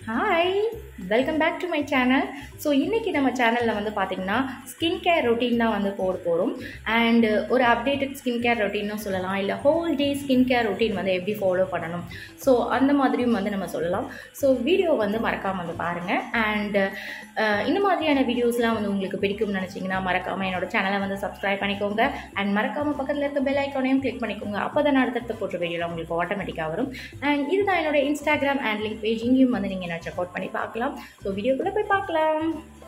hi welcome back to my channel so இன்றைக்கி நம்ம சேனலில் வந்து பார்த்திங்கன்னா ஸ்கின் கேர் ரொட்டீன் தான் வந்து போட போகிறோம் அண்டு ஒரு அப்டேட்டட் ஸ்கின் கேர் ரொட்டீனும் சொல்லலாம் இல்லை whole day skin care routine வந்து எப்படி ஃபாலோ பண்ணணும் ஸோ அந்த மாதிரியும் வந்து நம்ம சொல்லலாம் ஸோ வீடியோ வந்து மறக்காமல் வந்து பாருங்கள் அண்டு இந்த மாதிரியான வீடியோஸ்லாம் வந்து உங்களுக்கு பிடிக்கும்னு நினச்சிங்கன்னா மறக்காமல் என்னோட சேனலை வந்து சப்ஸ்கிரைப் பண்ணிக்கோங்க அண்ட் மறக்காமல் பக்கத்தில் இருக்க பெல் ஐக்கானையும் கிளிக் பண்ணிக்கோங்க அப்போ தான் அடுத்தடுத்த போட்ட வீடியோவில் உங்களுக்கு ஆட்டோமேட்டிக்காக வரும் அண்ட் இதுதான் என்னோட இன்ஸ்டாகிராம் அண்ட் லிங்க் பேஜ் இங்கேயும் வந்து நீங்கள் நான் செக் அவுட் பண்ணி பார்க்கலாம் ஸோ வீடியோக்குள்ளே போய் பார்க்கலாம்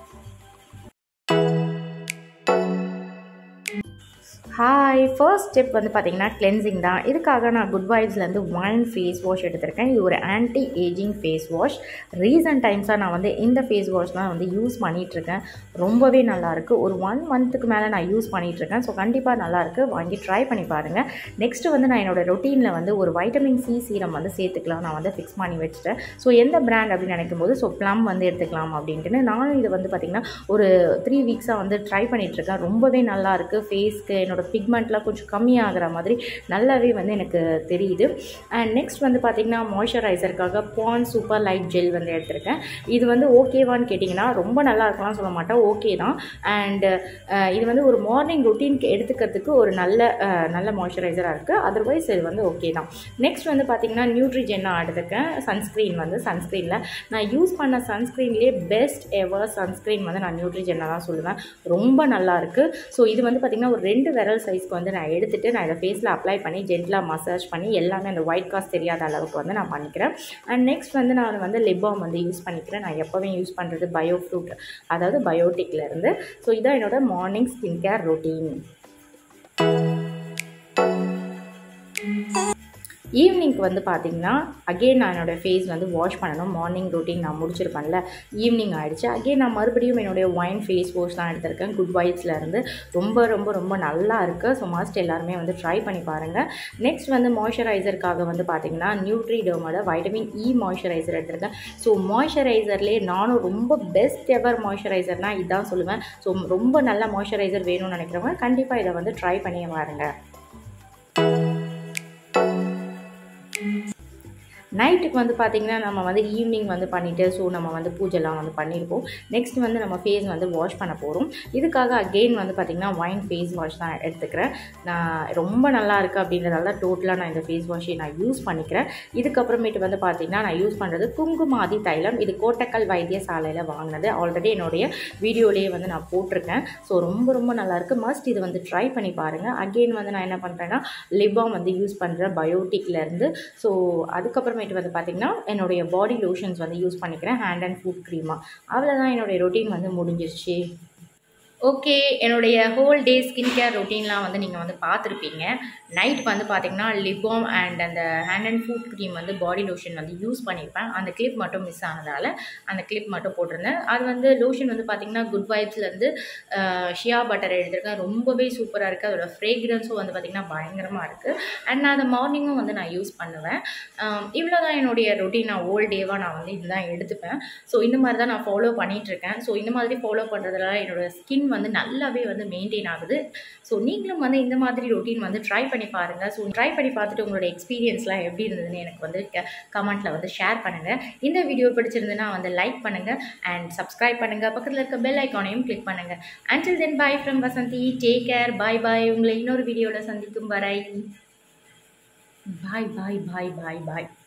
ஹாய் ஃபர்ஸ்ட் ஸ்டெப் வந்து பார்த்தீங்கன்னா கிளென்சிங் தான் இதுக்காக நான் குட் வைப்ஸ்லேருந்து ஒன் ஃபேஸ் வாஷ் எடுத்திருக்கேன் இது ஒரு anti ageing face wash recent டைம்ஸாக நான் வந்து இந்த ஃபேஸ் வாஷ் தான் வந்து யூஸ் பண்ணிகிட்ருக்கேன் ரொம்பவே நல்லாயிருக்கு ஒரு ஒன் மந்த்துக்கு மேலே நான் யூஸ் பண்ணிகிட்ருக்கேன் ஸோ கண்டிப்பாக நல்லாயிருக்கு வாங்கி ட்ரை பண்ணி பாருங்கள் நெக்ஸ்ட்டு வந்து நான் என்னோடய ரொட்டீனில் வந்து ஒரு வைட்டமின் சி சீரம் வந்து சேர்த்துக்கலாம் நான் வந்து ஃபிக்ஸ் பண்ணி வச்சுட்டேன் ஸோ எந்த பிராண்ட் அப்படின்னு நினைக்கும் போது ஸோ ப்ளம் வந்து எடுத்துக்கலாம் அப்படின்ட்டு நானும் இது வந்து பார்த்திங்கன்னா ஒரு த்ரீ வீக்ஸாக வந்து ட்ரை பண்ணிகிட்ருக்கேன் ரொம்பவே நல்லாயிருக்கு ஃபேஸ்க்கு என்னோடய பிக்மெண்ட்லாம் கொஞ்சம் கம்மியாகிற மாதிரி நல்லாவே வந்து எனக்கு தெரியுது அண்ட் நெக்ஸ்ட் வந்து பார்த்திங்கன்னா மாய்ஸ்சரைசருக்காக பான் சூப்பர் லைட் ஜெல் வந்து எடுத்திருக்கேன் இது வந்து ஓகேவான்னு கேட்டிங்கன்னா ரொம்ப நல்லா இருக்கலாம் சொல்ல மாட்டேன் ஓகே தான் அண்டு இது வந்து ஒரு மார்னிங் ரொட்டீனுக்கு எடுத்துக்கிறதுக்கு ஒரு நல்ல நல்ல மாய்ஸ்சரைசராக இருக்குது அதர்வைஸ் இது வந்து ஓகே தான் நெக்ஸ்ட் வந்து பார்த்திங்கன்னா நியூட்ரிஜென் நான் எடுத்துருக்கேன் சன்ஸ்க்ரீன் வந்து சன்ஸ்க்ரீனில் நான் யூஸ் பண்ண சன்ஸ்க்ரீன்லேயே பெஸ்ட் எவர் சன்ஸ்க்ரீன் வந்து நான் நியூட்ரிஜென்னை தான் சொல்லுவேன் ரொம்ப நல்லாயிருக்கு ஸோ இது வந்து பார்த்திங்கன்னா ஒரு ரெண்டு விரல் சைஸ்க்கு வந்து நான் எடுத்துகிட்டு நான் இதை ஃபேஸில் அப்ளை பண்ணி ஜென்டலாக மசாஜ் பண்ணி எல்லாமே அந்த ஒயிட் காஸ்ட் தெரியாத அளவுக்கு வந்து நான் பண்ணிக்கிறேன் அண்ட் நெக்ஸ்ட் வந்து நான் வந்து லிப்பாம் வந்து யூஸ் பண்ணிக்கிறேன் நான் எப்போவே யூஸ் பண்ணுறது பயோ ஃப்ரூட் அதாவது பயோட்டிக்லேருந்து ஸோ இதான் என்னோட மார்னிங் ஸ்கின் கேர் ரொட்டீன் ஈவினிங்க்கு வந்து பார்த்திங்கன்னா அகெயின் நான் என்னோடய ஃபேஸ் வந்து வாஷ் பண்ணணும் மார்னிங் ரொட்டீன் நான் முடிச்சிருப்பேன்ல ஈவினிங் ஆகிடுச்சு அகெயின் நான் மறுபடியும் என்னுடைய ஒயின் ஃபேஸ் வாஷ் தான் எடுத்திருக்கேன் குட் வைப்ஸ்லேருந்து ரொம்ப ரொம்ப ரொம்ப நல்லா இருக்குது ஸோ மஸ்ட் எல்லாருமே வந்து ட்ரை பண்ணி பாருங்கள் நெக்ஸ்ட் வந்து மாய்ஸ்சரைசருக்காக வந்து பார்த்திங்கன்னா நியூட்ரி டோமோட வைட்டமின் இ மாய்ஸ்சரைசர் எடுத்திருக்கேன் ஸோ மாய்ஸ்சரைசர்லேயே நானும் ரொம்ப பெஸ்ட் எவர் மாய்ஸ்சரைசர்னால் இதான் சொல்லுவேன் ஸோ ரொம்ப நல்ல மாய்ஸ்சரைசர் வேணும்னு நினைக்கிறவங்க கண்டிப்பாக இதை வந்து ட்ரை பண்ணி பாருங்கள் நைட்டுக்கு வந்து பார்த்திங்கன்னா நம்ம வந்து ஈவினிங் வந்து பண்ணிவிட்டு ஸோ நம்ம வந்து பூஜைலாம் வந்து பண்ணியிருப்போம் நெக்ஸ்ட் வந்து நம்ம ஃபேஸ் வந்து வாஷ் பண்ண போகிறோம் இதுக்காக அகெயின் வந்து பார்த்திங்கன்னா ஒயின் ஃபேஸ் வாஷ் தான் எடுத்துக்கிறேன் நான் ரொம்ப நல்லா இருக்குது அப்படின்றதால டோட்டலாக நான் இந்த ஃபேஸ் வாஷை நான் யூஸ் பண்ணிக்கிறேன் இதுக்கப்புறமேட்டு வந்து பார்த்திங்கன்னா நான் யூஸ் பண்ணுறது குங்குமாதி தைலம் இது கோட்டக்கல் வைத்தியசாலையில் வாங்கினது ஆல்ரெடி என்னுடைய வீடியோலேயே வந்து நான் போட்டிருக்கேன் ஸோ ரொம்ப ரொம்ப நல்லாயிருக்கு மஸ்ட் இது வந்து ட்ரை பண்ணி பாருங்கள் அகெயின் வந்து நான் என்ன பண்ணுறேன்னா லிபாம் வந்து யூஸ் பண்ணுறேன் பயோட்டிக்லேருந்து ஸோ அதுக்கப்புறமே அப்புறமேட்டு வந்து பார்த்திங்கன்னா என்னுடைய பாடி லோஷன்ஸ் வந்து யூஸ் பண்ணிக்கிறேன் ஹேண்ட் அண்ட் ஃபுட் க்ரீமாக அவ்வளோதான் என்னுடைய ரொட்டீன் வந்து முடிஞ்சிருச்சு ஓகே என்னுடைய ஹோல் டே ஸ்கின் கேர் ரொட்டீன்லாம் வந்து நீங்கள் வந்து பார்த்துருப்பீங்க நைட் வந்து பார்த்திங்கன்னா லிபாம் அண்ட் அந்த ஹேண்ட் அண்ட் ஃபுட் க்ரீம் வந்து பாடி லோஷன் வந்து யூஸ் பண்ணியிருப்பேன் அந்த கிளிப் மட்டும் மிஸ் ஆனதால் அந்த கிளிப் மட்டும் போட்டிருந்தேன் அது வந்து லோஷன் வந்து பார்த்திங்கன்னா குட் வைப்ஸ்லேருந்து ஷியா பட்டர் எடுத்திருக்கேன் ரொம்பவே சூப்பராக இருக்குது அதோட ஃப்ரேக்ரன்ஸும் வந்து பார்த்திங்கன்னா பயங்கரமாக இருக்குது அண்ட் நான் அதை மார்னிங்கும் வந்து நான் யூஸ் பண்ணுவேன் இவ்வளோ தான் என்னுடைய ரொட்டீன் நான் ஓல் டேவாக நான் வந்து இதுதான் எடுத்துப்பேன் ஸோ இந்த மாதிரி தான் நான் ஃபாலோ பண்ணிகிட்ருக்கேன் ஸோ இந்த மாதிரி ஃபாலோ பண்ணுறதுனால என்னோடய ஸ்கின் வந்து நல்லாவே வந்து மெயின்டைன் ஆகுது ஸோ நீங்களும் வந்து இந்த மாதிரி ரொட்டீன் வந்து ட்ரை பண்ணி பாருங்கள் ஸோ ட்ரை பண்ணி பார்த்துட்டு உங்களோட எக்ஸ்பீரியன்ஸ்லாம் எப்படி இருந்ததுன்னு எனக்கு வந்து கமெண்ட்டில் வந்து ஷேர் பண்ணுங்கள் இந்த வீடியோ பிடிச்சிருந்துன்னா வந்து லைக் பண்ணுங்கள் அண்ட் சப்ஸ்கிரைப் பண்ணுங்கள் பக்கத்தில் இருக்க பெல் ஐக்கானையும் கிளிக் பண்ணுங்கள் until then bye from Vasanthi take care bye bye உங்களை இன்னொரு வீடியோவில் சந்திக்கும் வரை பாய் பாய் பாய் பாய் பாய்